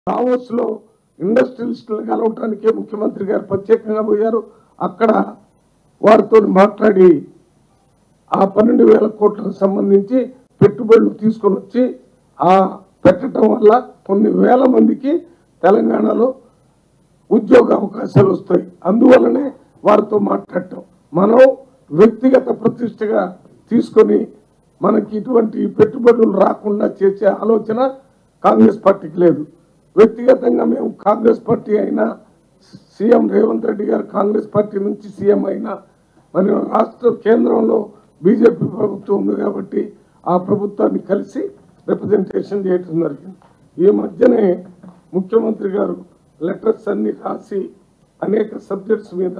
Davos లో ఇండస్ట్రియలిస్టులను కలవటానికే ముఖ్యమంత్రి గారు ప్రత్యేకంగా పోయారు అక్కడ వారితో మాట్లాడి ఆ పన్నెండు వేల కోట్లకు సంబంధించి పెట్టుబడులు తీసుకొని వచ్చి ఆ పెట్టడం వల్ల కొన్ని వేల మందికి తెలంగాణలో ఉద్యోగ అవకాశాలు వస్తాయి అందువల్లనే వారితో మాట్లాడటం మనం వ్యక్తిగత ప్రతిష్టగా తీసుకొని మనకి ఇటువంటి పెట్టుబడులు రాకుండా చేసే ఆలోచన కాంగ్రెస్ పార్టీకి లేదు వ్యక్తిగతంగా మేము కాంగ్రెస్ పార్టీ అయినా సీఎం రేవంత్ రెడ్డి గారు కాంగ్రెస్ పార్టీ నుంచి సీఎం అయినా మరి రాష్ట్ర కేంద్రంలో బీజేపీ ప్రభుత్వం ఉంది కాబట్టి ఆ ప్రభుత్వాన్ని కలిసి రిప్రజెంటేషన్ చేయటం జరిగింది ఈ మధ్యనే ముఖ్యమంత్రి గారు లెటర్స్ అన్ని రాసి అనేక సబ్జెక్ట్స్ మీద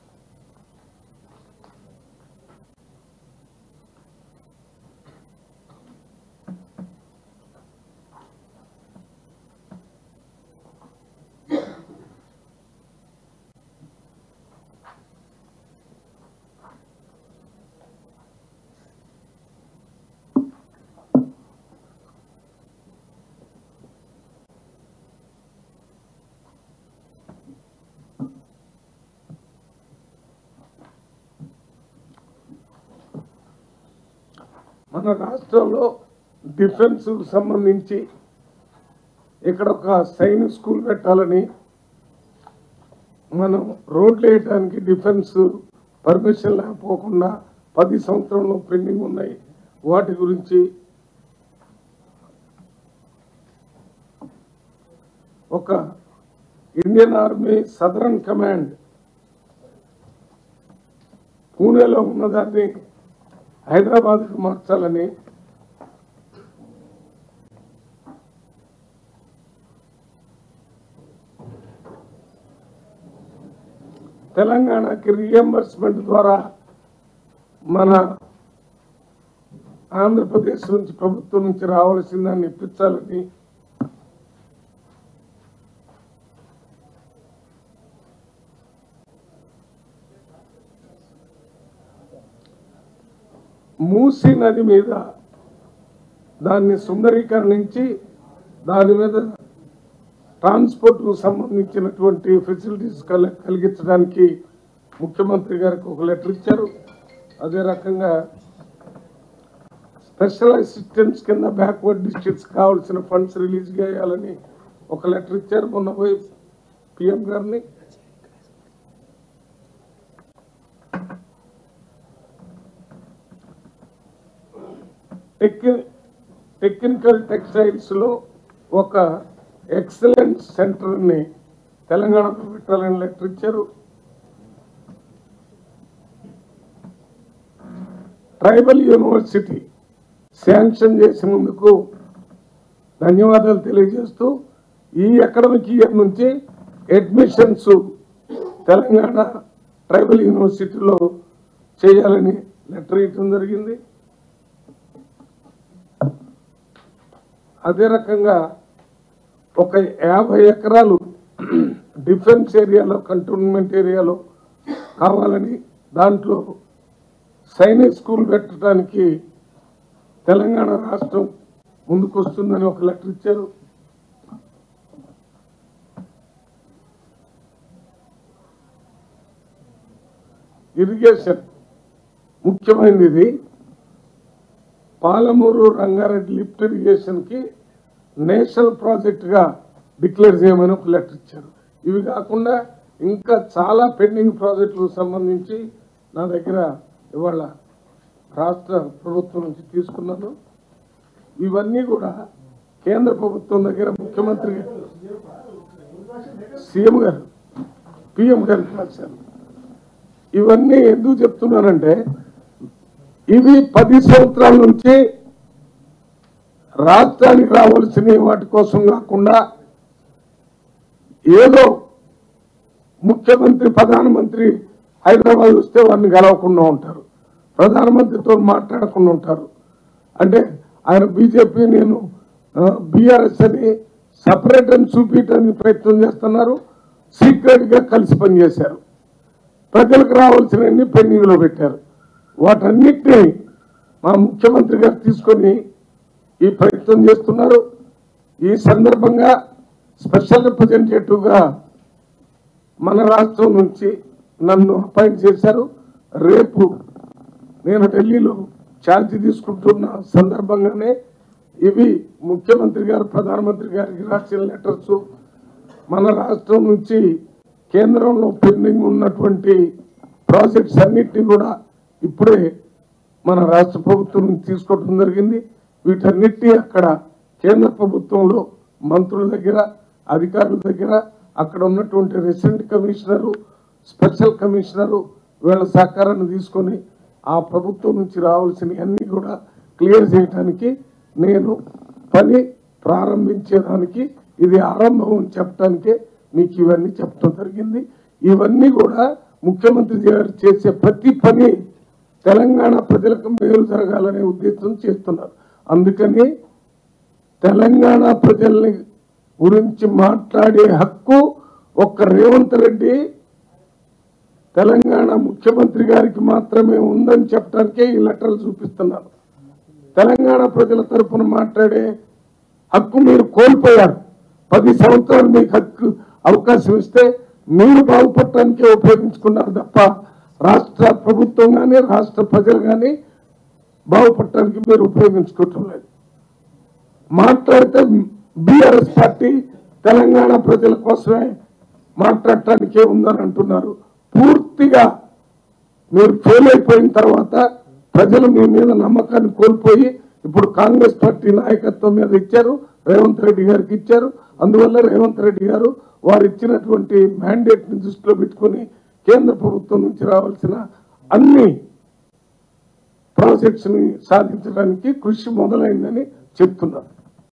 మన రాష్ట్రంలో డిఫెన్స్ సంబంధించి ఇక్కడ ఒక సైనిక్ స్కూల్ పెట్టాలని మనం రోడ్లు వేయడానికి డిఫెన్స్ పర్మిషన్ లేకపోకుండా పది సంవత్సరంలో పెండింగ్ ఉన్నాయి వాటి గురించి ఒక ఇండియన్ ఆర్మీ సదరన్ కమాండ్ పూణేలో ఉన్నదాన్ని హైదరాబాద్కు మార్చాలని తెలంగాణకి రియంబర్స్మెంట్ ద్వారా మన ఆంధ్రప్రదేశ్ నుంచి ప్రభుత్వం నుంచి రావాల్సిందాన్ని ఇప్పించాలని మూసీ నది మీద దాన్ని సుందరీకరణించి దాని మీద ట్రాన్స్పోర్ట్ కు సంబంధించినటువంటి ఫెసిలిటీస్ కల కలిగించడానికి ముఖ్యమంత్రి గారికి ఒక లెటర్ ఇచ్చారు అదే రకంగా స్పెషల్ అసిస్టెంట్స్ కింద బ్యాక్వర్డ్ డిస్ట్రిక్ట్స్ కావాల్సిన ఫండ్స్ రిలీజ్ చేయాలని ఒక లెటర్ ఇచ్చారు మొన్న పోయి పిఎం గారిని టెక్ని టెక్నికల్ టెక్స్టైల్స్ లో ఒక ఎక్సలెంట్ సెంటర్ ని తెలంగాణలో పెట్టాలని లెటర్ ఇచ్చారు ట్రైబల్ యూనివర్సిటీ శాంక్షన్ చేసినందుకు ధన్యవాదాలు తెలియజేస్తూ ఈ అకాడమిక్ ఇయర్ నుంచి అడ్మిషన్స్ తెలంగాణ ట్రైబల్ యూనివర్సిటీలో చేయాలని లెటర్ ఇవ్వడం జరిగింది అదే రకంగా ఒక యాభై ఎకరాలు డిఫెన్స్ ఏరియాలో కంటోన్మెంట్ ఏరియాలో కావాలని దాంట్లో సైనిక్ స్కూల్ పెట్టడానికి తెలంగాణ రాష్ట్రం ముందుకొస్తుందని ఒక లెటర్ ఇచ్చారు ఇరిగేషన్ ముఖ్యమైనది ఇది పాలమూరు రంగారెడ్డి లిఫ్ట్ ఇరిగేషన్ కి నేషనల్ ప్రాజెక్ట్ గా డిక్లేర్ చేయమని ఒక లెటర్ ఇచ్చారు ఇవి కాకుండా ఇంకా చాలా పెండింగ్ ప్రాజెక్టులకు సంబంధించి నా దగ్గర ఇవాళ రాష్ట్ర ప్రభుత్వం నుంచి తీసుకున్నాను ఇవన్నీ కూడా కేంద్ర ప్రభుత్వం దగ్గర ముఖ్యమంత్రి సీఎం గారు పిఎం గారికి రాశారు ఇవన్నీ ఎందుకు చెప్తున్నానంటే ఇవి పది సంవత్సరాల నుంచి రాష్ట్రానికి రావాల్సిన వాటి కోసం కాకుండా ఏదో ముఖ్యమంత్రి ప్రధానమంత్రి హైదరాబాద్ వస్తే వారిని గెలవకుండా ఉంటారు ప్రధానమంత్రితో మాట్లాడకుండా ఉంటారు అంటే ఆయన బీజేపీ నేను బీఆర్ఎస్ అని సపరేట్ అని చూపించడానికి ప్రయత్నం చేస్తున్నారు సీక్రెట్ గా కలిసి పనిచేశారు ప్రజలకు రావాల్సినవన్నీ పెండింగ్ లో పెట్టారు వాటన్నిటిని మా ముఖ్యమంత్రి గారు తీసుకొని ఈ ప్రయత్నం చేస్తున్నారు ఈ సందర్భంగా స్పెషల్ రిప్రజెంటేటివ్గా మన రాష్ట్రం నుంచి నన్ను అపాయింట్ చేశారు రేపు నేను ఢిల్లీలో ఛార్జ్ తీసుకుంటున్న సందర్భంగానే ఇవి ముఖ్యమంత్రి గారు ప్రధానమంత్రి గారికి రాసిన లెటర్స్ మన రాష్ట్రం నుంచి కేంద్రంలో పెండింగ్ ఉన్నటువంటి ప్రాజెక్ట్స్ అన్నిటిని కూడా ఇప్పుడే మన రాష్ట్ర ప్రభుత్వం నుంచి తీసుకోవడం జరిగింది వీటన్నిటిని అక్కడ కేంద్ర ప్రభుత్వంలో మంత్రుల దగ్గర అధికారుల దగ్గర అక్కడ ఉన్నటువంటి రెసిడెంట్ కమిషనరు స్పెషల్ కమిషనరు వీళ్ళ సహకారాన్ని తీసుకొని ఆ ప్రభుత్వం నుంచి రావాల్సినవి అన్ని కూడా క్లియర్ చేయడానికి నేను పని ప్రారంభించేదానికి ఇది ఆరంభం అని చెప్పడానికే మీకు ఇవన్నీ చెప్పడం జరిగింది ఇవన్నీ కూడా ముఖ్యమంత్రి గారు చేసే ప్రతి పని తెలంగాణ ప్రజలకు మేలు జరగాలనే ఉద్దేశం చేస్తున్నారు అందుకని తెలంగాణ ప్రజల్ని గురించి మాట్లాడే హక్కు ఒక్క రేవంత్ రెడ్డి తెలంగాణ ముఖ్యమంత్రి గారికి మాత్రమే ఉందని చెప్పడానికే ఈ లెటర్లు చూపిస్తున్నాను తెలంగాణ ప్రజల తరపున మాట్లాడే హక్కు మీరు కోల్పోయారు పది సంవత్సరాలు మీకు హక్కు అవకాశం ఇస్తే మీరు బాగుపడటానికే ఉపయోగించుకున్నారు తప్ప రాష్ట్ర ప్రభుత్వం కానీ రాష్ట్ర ప్రజలు కానీ బాగుపడటానికి మీరు ఉపయోగించుకోవటం లేదు మాట్లాడితే బీఆర్ఎస్ పార్టీ తెలంగాణ ప్రజల కోసమే మాట్లాడటానికే ఉందని అంటున్నారు పూర్తిగా మీరు ఫెయిల్ అయిపోయిన తర్వాత ప్రజలు మీ మీద నమ్మకాన్ని కోల్పోయి ఇప్పుడు కాంగ్రెస్ పార్టీ నాయకత్వం మీద ఇచ్చారు రేవంత్ రెడ్డి గారికి ఇచ్చారు అందువల్ల రేవంత్ రెడ్డి గారు వారు ఇచ్చినటువంటి మ్యాండేట్ ని దృష్టిలో పెట్టుకొని కేంద్ర ప్రభుత్వం నుంచి రావాల్సిన అన్ని ప్రాజెక్ట్స్ ని సాధించడానికి కృషి మొదలైందని చెప్తున్నారు